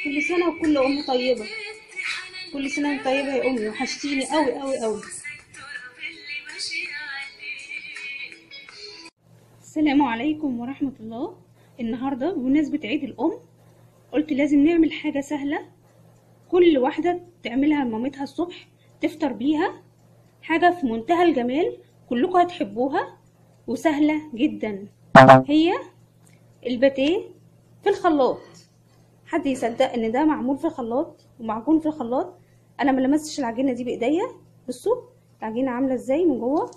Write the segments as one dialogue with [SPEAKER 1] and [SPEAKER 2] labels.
[SPEAKER 1] كل سنة وكل أم طيبة كل سنة وانت طيبة يا أمي وحشتيني أوي أوي أوي السلام عليكم ورحمة الله النهاردة بمناسبة عيد الأم قلت لازم نعمل حاجة سهلة كل واحدة تعملها لمامتها الصبح تفطر بيها حاجة في منتهى الجمال كلكم هتحبوها وسهلة جدا هي الباتيه في الخلاط حد يصدق ان ده معمول في الخلاط ومعجون في الخلاط انا ما لمستش العجينه دي بايديا بصوا العجينه عامله ازاي من جوه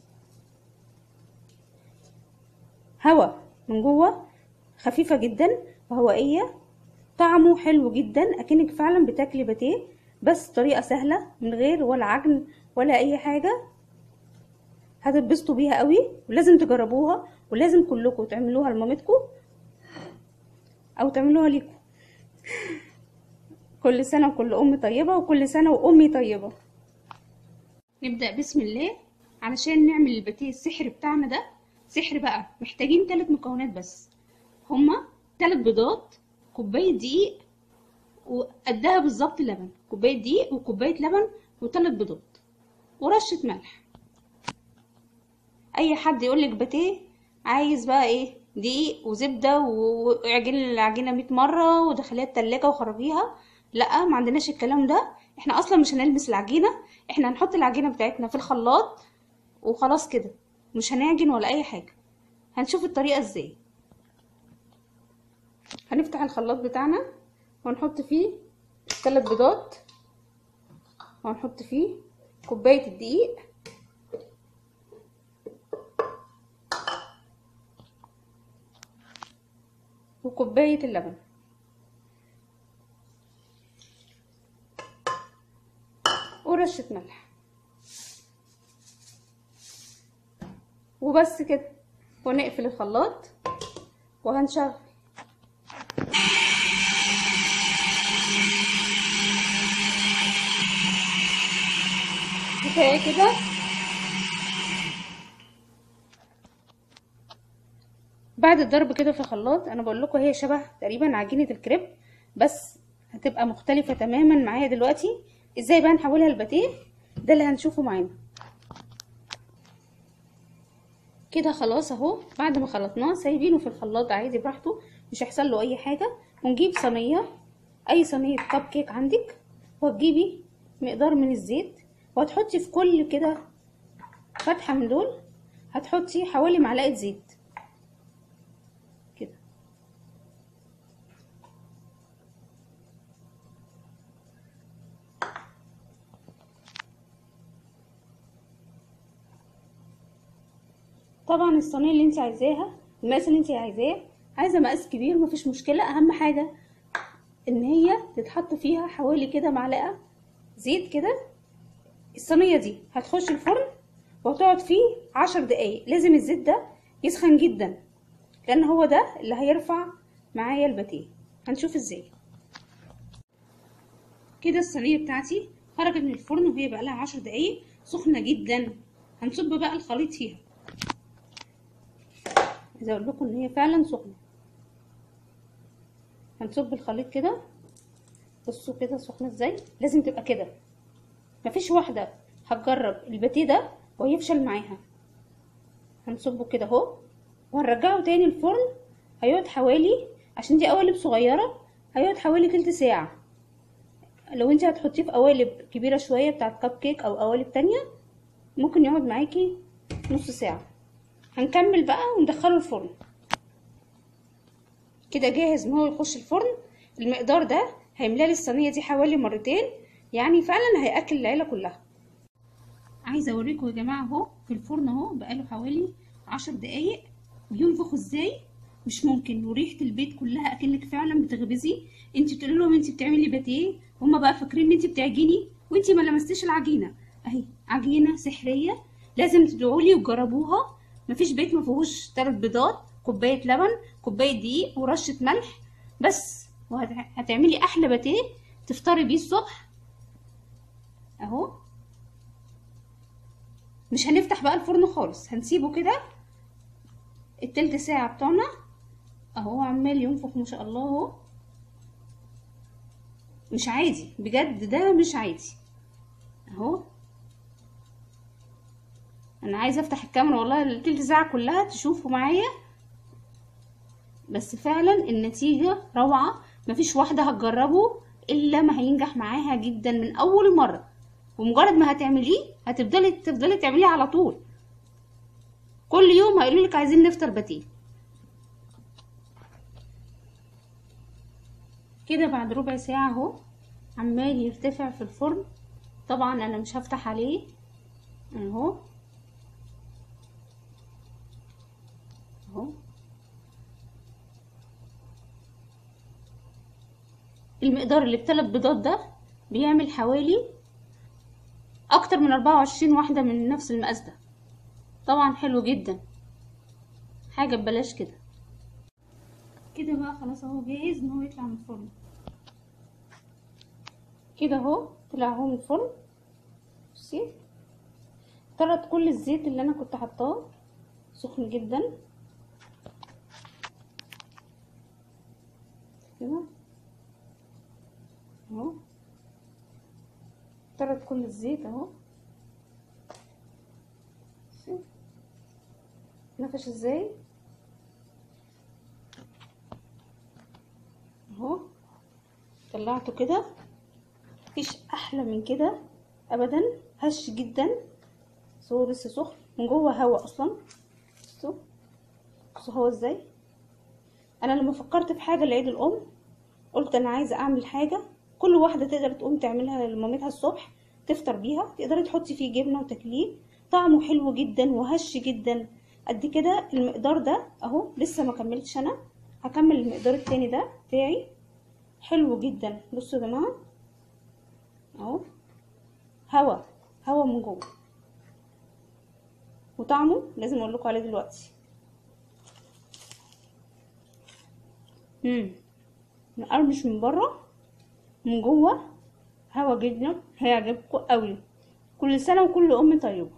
[SPEAKER 1] هوا من جوه خفيفه جدا وهوائيه طعمه حلو جدا اكنك فعلا بتاكلي باتيه بس طريقه سهله من غير ولا عجن ولا اي حاجه هتتبسطوا بيها قوي ولازم تجربوها ولازم كلكم تعملوها لمامتكم او تعملوها ليكم كل سنه وكل ام طيبه وكل سنه وامي طيبه نبدا بسم الله علشان نعمل الباتيه السحر بتاعنا ده سحر بقى محتاجين ثلاث مكونات بس هما ثلاث بيضات كوبايه دقيق وقدها بالظبط لبن كوبايه دقيق وكوبايه لبن وثلاث بيضات ورشه ملح اي حد يقولك باتيه عايز بقى ايه دقيق وزبده واعجن العجينه 100 مره ودخليها التلاجة وخرجيها لا ما عندناش الكلام ده احنا اصلا مش هنلبس العجينه احنا هنحط العجينه بتاعتنا في الخلاط وخلاص كده مش هنعجن ولا اي حاجه هنشوف الطريقه ازاي هنفتح الخلاط بتاعنا ونحط فيه ثلاث بيضات وهنحط فيه كوبايه الدقيق وكوبايه اللبن ورشه ملح وبس كده ونقفل الخلاط وهنشغل كفايه كده بعد الضرب كده في الخلاط انا بقول لكم هي شبه تقريبا عجينه الكريب بس هتبقى مختلفه تماما معايا دلوقتي ازاي بقى نحولها لباتيه ده اللي هنشوفه معانا كده خلاص اهو بعد ما خلطناه سايبينه في الخلاط عادي براحته مش هيحصل له اي حاجه ونجيب صينيه اي صينيه كب كيك عندك وتجيبي مقدار من الزيت وهتحطي في كل كده فتحه من دول هتحطي حوالي معلقه زيت كده طبعا الصينيه اللي انت عايزاها المقاس اللي انت عايزاه عايزه مقاس كبير مفيش مشكله اهم حاجه ان هي تتحط فيها حوالي كده معلقه زيت كده الصينيه دي هتخش الفرن وهتقعد فيه عشر دقايق لازم الزيت ده يسخن جدا لان هو ده اللي هيرفع معايا الباتيه هنشوف ازاي كده الصينيه بتاعتي خرجت من الفرن وهي بقى لها عشر دقايق سخنه جدا هنصب بقى الخليط فيها عايزه اقول لكم ان هي فعلا سخنه هنصب الخليط كده بصوا كده سخنه ازاي لازم تبقى كده مفيش واحده هتجرب الباتيه ده ويفشل معاها هنصبه كده اهو وهنرجعه تاني الفرن هيقعد حوالي عشان دي قوالب صغيره هيقعد حوالي تلت ساعه لو انت هتحطيه في قوالب كبيره شويه بتاعت كب كيك او قوالب تانية ممكن يقعد معاكي نص ساعه هنكمل بقى وندخله الفرن كده جاهز ان هو يخش الفرن المقدار ده هيملى لي الصينيه دي حوالي مرتين يعني فعلا هياكل العيله كلها عايزه اوريكم يا جماعه اهو في الفرن اهو بقاله حوالي عشر دقايق وينفخ ازاي مش ممكن وريحه البيت كلها اكنك فعلا بتخبزي انت بتقولي لهم انت بتعملي باتيه هما بقى فاكرين ان انت بتعجني وانت ما لمستيش العجينه اهي عجينه سحريه لازم تدعوا لي وتجربوها مفيش بيت ما فيهوش ثلاث بيضات كوبايه لبن كوبايه دقيق ورشه ملح بس وهتعملي احلى باتيه تفطري بيه الصبح اهو مش هنفتح بقى الفرن خالص هنسيبه كده التلت ساعة بتوعنا اهو عمال ينفخ ما شاء الله اهو مش عادي بجد ده مش عادي اهو انا عايزه افتح الكاميرا والله التلت ساعه كلها تشوفوا معايا بس فعلا النتيجه روعه مفيش واحده هتجربه الا ما هينجح معاها جدا من اول مره ومجرد ما هتعمليه هتفضلي تفضلي تعمليه على طول كل يوم هيقولوا لك عايزين نفطر باتيه كده بعد ربع ساعه اهو عمال يرتفع في الفرن طبعا انا مش هفتح عليه اهو اهو المقدار اللي بثلاث بيضات ده بيعمل حوالي اكتر من اربعة وعشرين واحدة من نفس المقاس ده طبعا حلو جدا حاجة ببلاش كده كده بقى خلاص اهو جاهز ان هو يطلع من الفرن كده اهو طلع اهو من الفرن بصي طرد كل الزيت اللي انا كنت حطاه سخن جدا كده اهو طرد كل الزيت اهو بصي نفش ازاي اهو طلعته كده مفيش احلى من كده ابدا هش جدا بس هو لسه سخن من جوه هوا اصلا بصوا بصوا هو ازاي انا لما فكرت في حاجه لعيد الام قلت انا عايزه اعمل حاجه كل واحده تقدر تقوم تعملها لمامتها الصبح تفطر بيها تقدري تحطي فيه جبنه وتاكليه طعمه حلو جدا وهش جدا قد كده المقدار ده اهو لسه ما كملتش انا هكمل المقدار التاني ده بتاعي حلو جدا بصوا يا جماعه اهو هوا هوا من جوه وطعمه لازم اقول لكم عليه دلوقتي امم مقرمش من بره من جوه هوا جدا هيعجبكم قوي كل سنه وكل ام طيبه